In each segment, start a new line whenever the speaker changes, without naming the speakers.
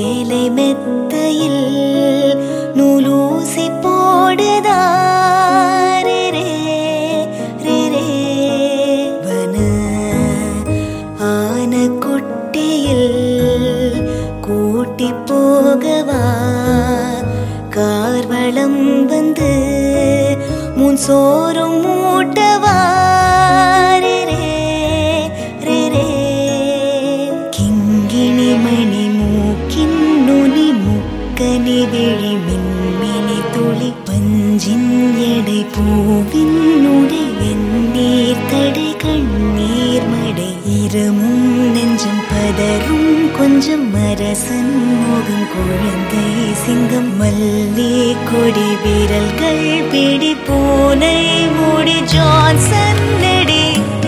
சேலை மெத்தையில் நூலூசி போடுதா ரே ரே ரே ரே வன ஆன குட்டியில் கூட்டி போகவா கார்வளம் வந்து முன் சோறும் மூட்டவா ரே ரே ரே ரே கிங்கிணி மணி மூக்கின் நுனி முக்கனி விழி மின்மினி துளி பஞ்சின் எடை பூவின் உடை வெந்நீர் தடை கண்ணீர் மடை இரமும் நெஞ்சம் பதரும் கொஞ்சம் அரசன் முகம் குழந்தை சிங்கம் மல்லி கொடி வீரல்கள் பிடி பூனை மூடி ஜான்சன் நெடி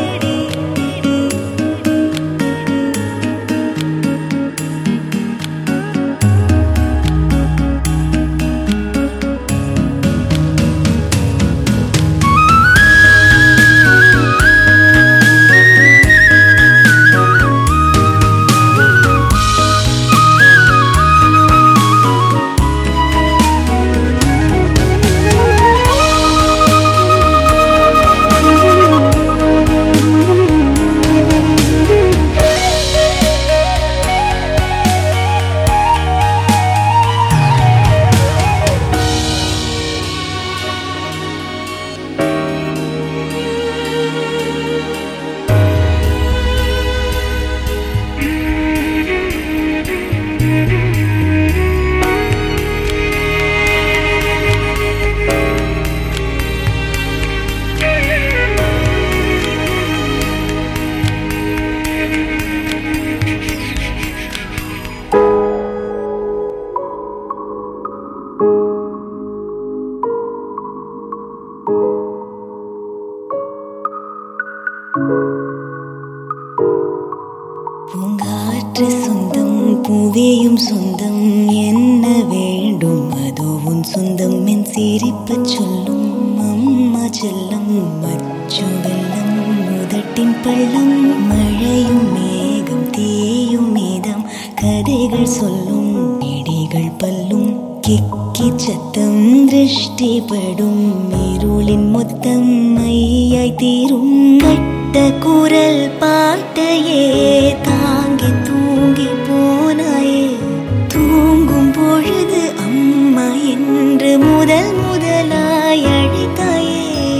பூங்காற்று சொந்தம் பூவேயும் சொந்தம் என்ன வேண்டும் அதோ உன் சொந்தம் என் சிரிப்பு சொல்லும் அம்மா செல்லம் மச்சு வெள்ளம் முதட்டின் பள்ளம் மழையும் மேகம் தீயும் மீதம் கதைகள் சொல்லும் இடிகள் பல்லும் கிக்கி சத்தம் திருஷ்டிப்படும் இருளின் மொத்தம் மையாய் தீரும் கட்ட குரல் பாட்டையே தாங்கி தூங்கி போனாயே தூங்கும் பொழுது அம்மா என்று முதல் முதலாய் அழைத்தாயே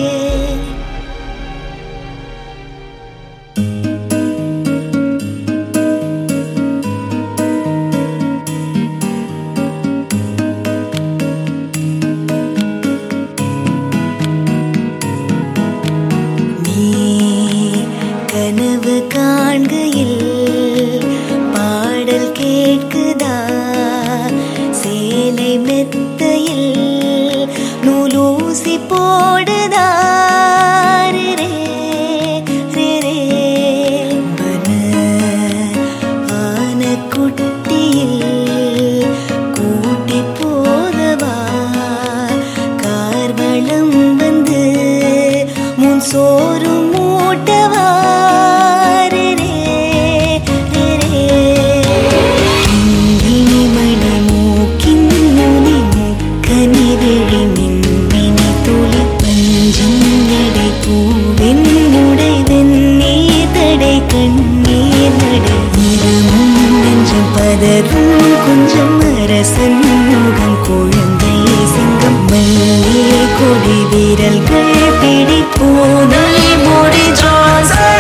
நீ கனவு காண்கையில் பாடல் கேட்குதா சேலை மெத்தையில் நூலூசி போடுதா ரே ரே, ரே ரே. வன ஆன குட்டியில் கூட்டி போகவா கார்வளம் வந்து முன் சோறு மூட்டவா ரே ரே, ரே ரே. கிங்கிணி மணி மூக்கின் நுனி முக்கனி விழி மின்மினி துளி பஞ்சின் எடை பூவின் உடை வெந்நீர் தடை கண்ணீர் நடை இரமும் நெஞ்சம் பதரும் கொஞ்சம் அரசன் முகம் குழந்தை சிங்கம் மல்லிய கொடி வீரல்கள் பிடி பூனை மூடி ஜான்சன்